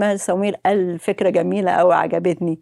ما صمويل قال فكرة جميلة أوي عجبتني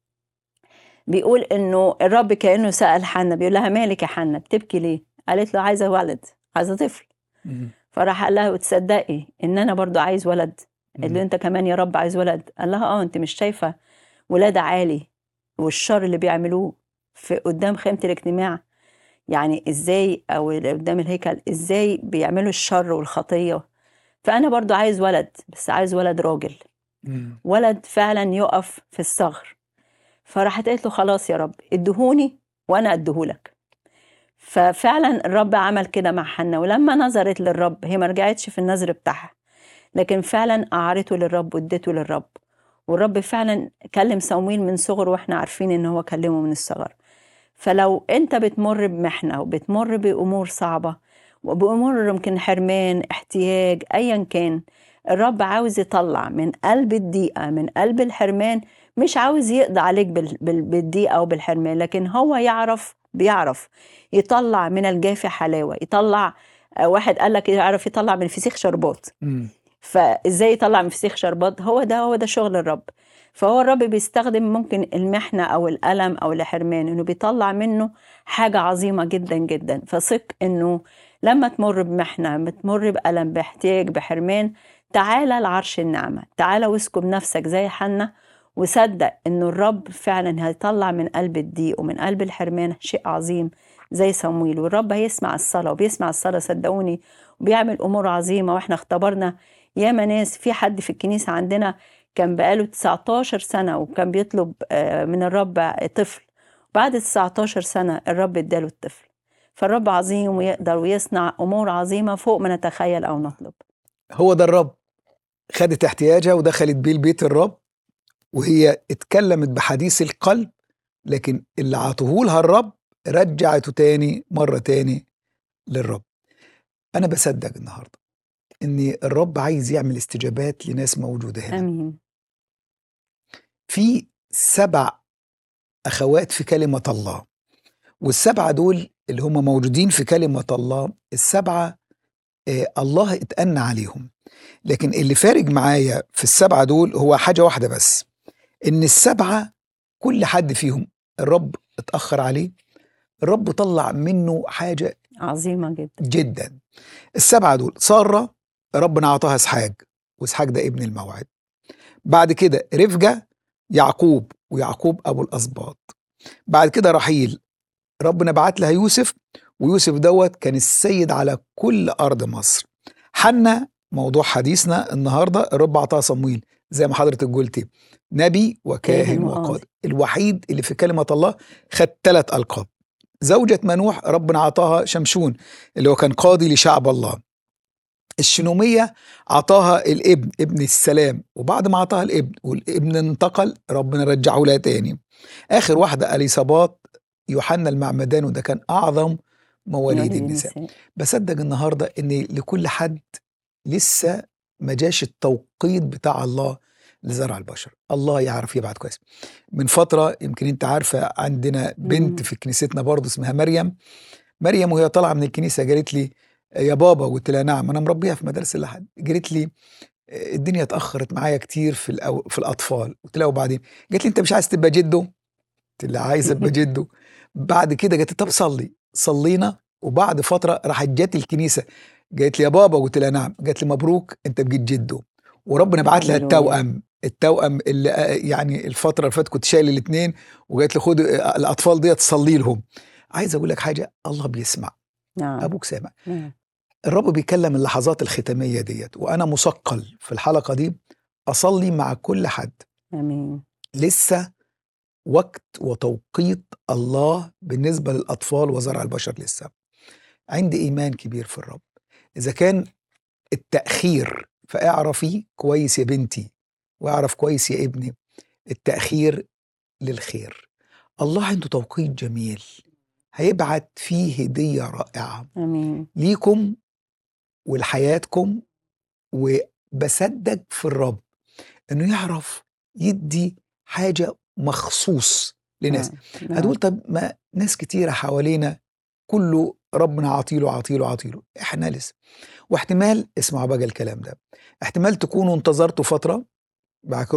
بيقول إنه الرب كأنه سأل حنة بيقول لها مالك يا حنة بتبكي ليه؟ قالت له عايزة ولد عايزة طفل مم. فراح قال لها وتصدقي إن أنا برضو عايز ولد قال له مم. أنت كمان يا رب عايز ولد قال لها اه أنت مش شايفة ولاد عالي والشر اللي بيعملوه في قدام خيمة الاجتماع يعني ازاي او قدام الهيكل ازاي بيعملوا الشر والخطية فأنا برضو عايز ولد بس عايز ولد راجل مم. ولد فعلا يقف في الثغر فراحت قالت له خلاص يا رب ادهوني وانا اديهولك ففعلا الرب عمل كده مع حنا ولما نظرت للرب هي ما رجعتش في النظر بتاعها لكن فعلا اعارته للرب وادته للرب والرب فعلا كلم صمويل من صغره واحنا عارفين ان هو كلمه من الصغر فلو انت بتمر بمحنه وبتمر بامور صعبه وبامور يمكن حرمان احتياج ايا كان الرب عاوز يطلع من قلب الضيقه من قلب الحرمان مش عاوز يقضي عليك بال- بال- بالضيقه او بالحرمان لكن هو يعرف بيعرف يطلع من الجاف حلاوه يطلع آه، واحد قال لك يعرف يطلع من الفسيخ شربات مم. فازاي يطلع من فسيخ شربات هو ده هو ده شغل الرب فهو الرب بيستخدم ممكن المحنة أو الألم أو الحرمان إنه بيطلع منه حاجة عظيمة جدا جدا فثق إنه لما تمر بمحنة بتمر بألم باحتياج بحرمان تعالى لعرش النعمة تعالى واسكب نفسك زي حنة وصدق إنه الرب فعلا هيطلع من قلب الضيق ومن قلب الحرمان شيء عظيم زي صمويل والرب هيسمع الصلاة وبيسمع الصلاة صدقوني وبيعمل أمور عظيمة وإحنا اختبرنا ياما ناس في حد في الكنيسة عندنا كان بقاله 19 سنة وكان بيطلب آه، من الرب طفل بعد 19 سنة الرب اداله الطفل فالرب عظيم ويقدر ويصنع أمور عظيمة فوق ما نتخيل أو نطلب هو ده الرب خدت احتياجها ودخلت بيه البيت الرب وهي اتكلمت بحديث القلب لكن اللي عطوهولها الرب رجعته تاني مرة تاني للرب أنا بصدق النهاردة إن الرب عايز يعمل استجابات لناس موجودة هنا آمين في سبع أخوات في كلمة الله والسبعة دول اللي هم موجودين في كلمة الله السبعة آه الله اتأنى عليهم لكن اللي فارق معايا في السبعة دول هو حاجة واحدة بس إن السبعة كل حد فيهم الرب اتأخر عليه الرب طلع منه حاجة عظيمة جدا جدا السبعة دول سارة ربنا أعطاها إسحاق وإسحاق ده ابن الموعد بعد كده رفجة يعقوب ويعقوب أبو الأسباط بعد كده رحيل ربنا بعت لها يوسف ويوسف دوت كان السيد على كل أرض مصر حنا موضوع حديثنا النهاردة الرب أعطاها صمويل زي ما حضرتك قلتي نبي وكاهن كاهن وقاضي وقاضي. الوحيد اللي في كلمة الله خد ثلاث ألقاب زوجة منوح ربنا عطاها شمشون اللي هو كان قاضي لشعب الله الشنومية عطاها الابن ابن السلام وبعد ما عطاها الابن والابن انتقل ربنا رجعه لها تاني آخر واحدة أليصابات يوحنا المعمدان وده كان أعظم مواليد النساء بصدق النهاردة إن لكل حد لسه ما جاش التوقيت بتاع الله لزرع البشر الله يعرف يبعت كويس من فترة يمكن انت عارفة عندنا بنت مم. في كنيستنا برضه اسمها مريم مريم وهي طالعة من الكنيسة قالت لي يا بابا قلت لها نعم انا مربيها في مدارس الاحد قالت لي الدنيا اتاخرت معايا كتير في الأو... في الاطفال قلت لها وبعدين قالت لي انت مش عايز تبقى جده قلت لها عايز ابقى جده بعد كده قالت لي طب صلي صلينا وبعد فتره راحت جت الكنيسه قالت لي يا بابا قلت لها نعم قالت لي مبروك انت بقيت جده وربنا بعت لها هللويا. التوأم التوأم اللي آه، يعني الفتره اللي فاتت كنت شايل الاثنين وقالت لي خد آه، الاطفال ديت صلي لهم عايز اقول لك حاجه الله بيسمع نعم ابوك سامع نعم الرب بيكلم اللحظات الختاميه ديت وانا مثقل في الحلقه دي اصلي مع كل حد امين لسه وقت وتوقيت الله بالنسبه للاطفال وزرع البشر لسه عندي ايمان كبير في الرب اذا كان التاخير فاعرفي كويس يا بنتي واعرف كويس يا ابني التاخير للخير الله عنده توقيت جميل هيبعت فيه هديه رائعه امين ليكم ولحياتكم وبصدق في الرب انه يعرف يدي حاجه مخصوص لناس نعم. هتقول طب ما ناس كتيره حوالينا كله ربنا عطيله عطيله عطيله احنا لسه واحتمال اسمعوا بقى الكلام ده احتمال تكونوا انتظرتوا فتره معاك